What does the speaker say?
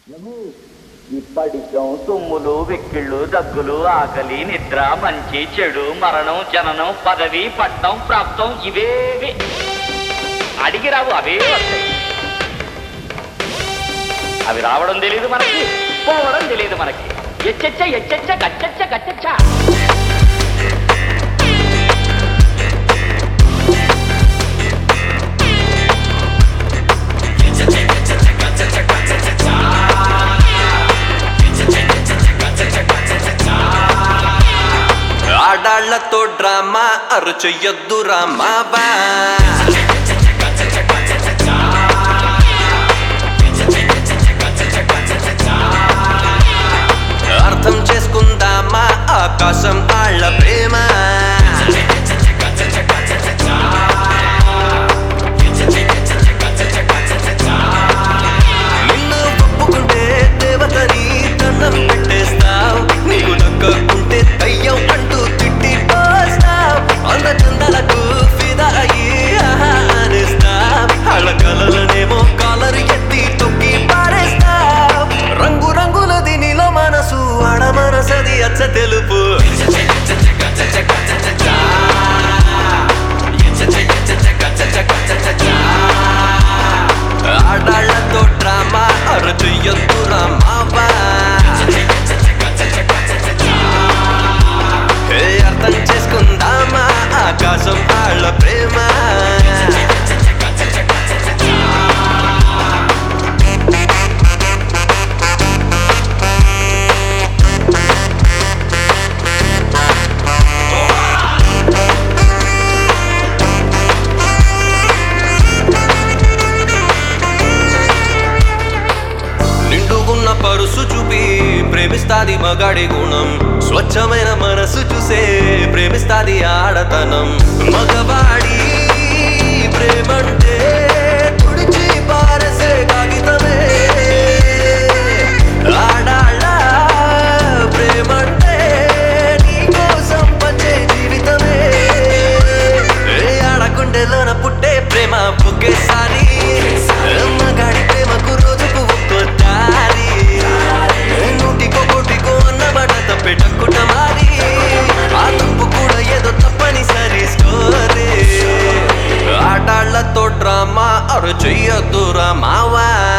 ఇప్పటికం తుమ్ములు వెక్కిళ్ళు దగ్గులు ఆకలి నిద్ర మంచి చెడు మరణం జననం పదవి పట్టం ప్రాప్తం ఇవేవి అడిగి రావు అవే వస్తాయి అవి రావడం తెలియదు మనకి పోవడం తెలియదు మనకి ఎచ్చెచ్చ ఎచ్చెచ్చ గచ్చెచ్చ గచ్చెచ్చ ఆడాళ్లతో డ్రామా అరు చెయ్యొద్దు రామా బా అర్థం చేసుకుందామా ఆకాశం ఆళ్ళ ప్రేమ నిన్ను ఒప్పుకుంటే దేవతని దండం పెట్టేస్తావు నీకు దక్కకుంటే దయ్యం అంటూ తిట్టి పోస్తావు అంద చందాలకు ఫిదా అయ్యి ఆహా అనేస్తావు వాళ్ళ కలలనేమో కాలరు ఎత్తి తొక్కి పారేస్తావు రంగు రంగులది నీలో మనసు ఆడ మనసది అచ్చ తెలుపు ఆడాళ్లతో డ్రామా అరు చెయ్యొద్దు రామావా హే అర్థం చేసుకుందామా ఆకాశం ఆళ్ళ ప్రేమ నిండుగున్న పరుసు చూపి ప్రేమిస్తాది మగాడి గుణం స్వచ్ఛమైన మనసు చూసే ప్రేమిస్తాది ఆడతనం మగవాడి ప్రేమంటే తుడిచి పారసే కాగితమే ఆడాళ్ళ ప్రేమంటే నీకోసం పంచే జీవితమే ఏ ఆడకుండెలోన పుట్టే ప్రేమ ఒకేసారి మగాడి ప్రేమకు రోజుకు ఒక్కో దారి నూటికో కోటికో అన్నమాట తప్పెటక్కుట మారి ఆ తప్పు కూడా ఏదో తప్పనిసరి స్టోరీ ఆటాళ్లతో డ్రామా అరు చెయ్యొద్దు రామావా